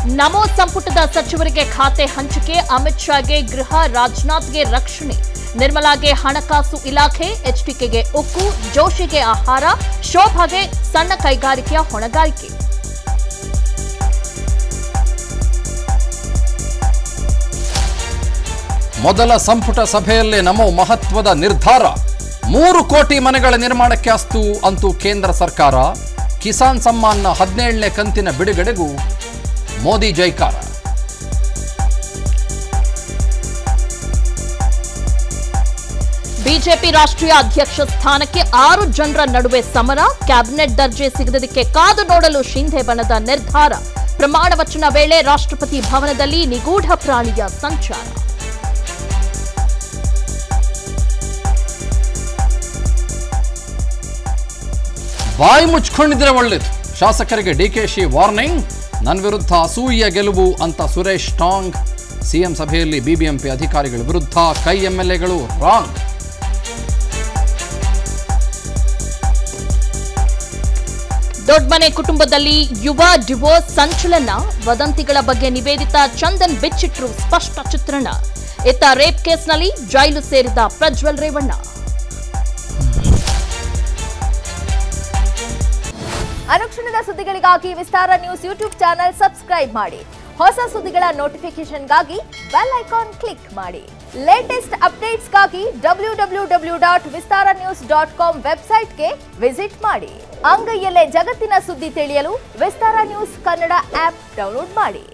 ನಮೋ ಸಂಪುಟದ ಸಚಿವರಿಗೆ ಖಾತೆ ಹಂಚಿಕೆ ಅಮಿತ್ ಶಾಗೆ ಗೃಹ ರಾಜನಾಥ್ಗೆ ರಕ್ಷಣೆ ನಿರ್ಮಲಾಗೆ ಹಣಕಾಸು ಇಲಾಖೆ ಎಚ್ಡಿಕೆಗೆ ಉಕ್ಕು ಜೋಶಿಗೆ ಆಹಾರ ಶೋಭಾಗೆ ಸಣ್ಣ ಕೈಗಾರಿಕೆಯ ಹೊಣೆಗಾರಿಕೆ ಮೊದಲ ಸಂಪುಟ ಸಭೆಯಲ್ಲೇ ನಮೋ ಮಹತ್ವದ ನಿರ್ಧಾರ ಮೂರು ಕೋಟಿ ಮನೆಗಳ ನಿರ್ಮಾಣಕ್ಕೆ ಅಸ್ತು ಅಂತೂ ಕೇಂದ್ರ ಸರ್ಕಾರ ಕಿಸಾನ್ ಸಮ್ಮಾನ್ನ ಹದಿನೇಳನೇ ಕಂತಿನ ಬಿಡುಗಡೆಗೂ ಮೋದಿ ಜೈಕಾರ ಬಿಜೆಪಿ ರಾಷ್ಟ್ರೀಯ ಅಧ್ಯಕ್ಷ ಸ್ಥಾನಕ್ಕೆ ಆರು ಜನರ ನಡುವೆ ಸಮರ ಕ್ಯಾಬಿನೆಟ್ ದರ್ಜೆ ಸಿಗದದಕ್ಕೆ ಕಾದು ನೋಡಲು ಶಿಂಧೆ ಬಣದ ನಿರ್ಧಾರ ಪ್ರಮಾಣ ವಚನ ವೇಳೆ ರಾಷ್ಟ್ರಪತಿ ಭವನದಲ್ಲಿ ನಿಗೂಢ ಪ್ರಾಣಿಯ ಸಂಚಾರ ಬಾಯಿ ಮುಚ್ಕೊಂಡಿದ್ರೆ ಒಳ್ಳೇದು ಶಾಸಕರಿಗೆ ಡಿಕೆಶಿ ವಾರ್ನಿಂಗ್ ನನ್ನ ವಿರುದ್ಧ ಅಸೂಯ ಗೆಲುವು ಅಂತ ಸುರೇಶ್ ಟಾಂಗ್ ಸಿಎಂ ಸಭೆಯಲ್ಲಿ ಬಿಬಿಎಂಪಿ ಅಧಿಕಾರಿಗಳ ವಿರುದ್ಧ ಕೈ ಎಂಎಲ್ಎಗಳು ರಾಂಗ್ ದೊಡ್ಮನೆ ಕುಟುಂಬದಲ್ಲಿ ಯುವ ಡಿವೋರ್ಸ್ ಸಂಚಲನ ವದಂತಿಗಳ ಬಗ್ಗೆ ನಿವೇದಿತಾ ಚಂದನ್ ಬಿಚ್ಚಿಟ್ರು ಸ್ಪಷ್ಟ ಚಿತ್ರಣ ಇತ್ತ ರೇಪ್ ಕೇಸ್ನಲ್ಲಿ ಜೈಲು ಸೇರಿದ ಪ್ರಜ್ವಲ್ ರೇವಣ್ಣ ಅನುಕ್ಷಣದ ಸುದ್ದಿಗಳಿಗಾಗಿ Vistara news YouTube channel subscribe ಮಾಡಿ ಹೊಸ ಸುದ್ದಿಗಳ ನೋಟಿಫಿಕೇಶನ್ಗಾಗಿ ಬೆಲ್ ಐಕಾನ್ ಕ್ಲಿಕ್ ಮಾಡಿ ಲೇಟೆಸ್ಟ್ ಅಪ್ಡೇಟ್ಸ್ಗಾಗಿ W W W dot Vistara news dot com ವೆಬ್ಸೈಟ್ಗೆ ವಿಸಿಟ್ ಮಾಡಿ ಅಂಗೈಯಲ್ಲೇ ಜಗತ್ತಿನ ಸುದ್ದಿ ತಿಳಿಯಲು Vistara news Kannada app download ಮಾಡಿ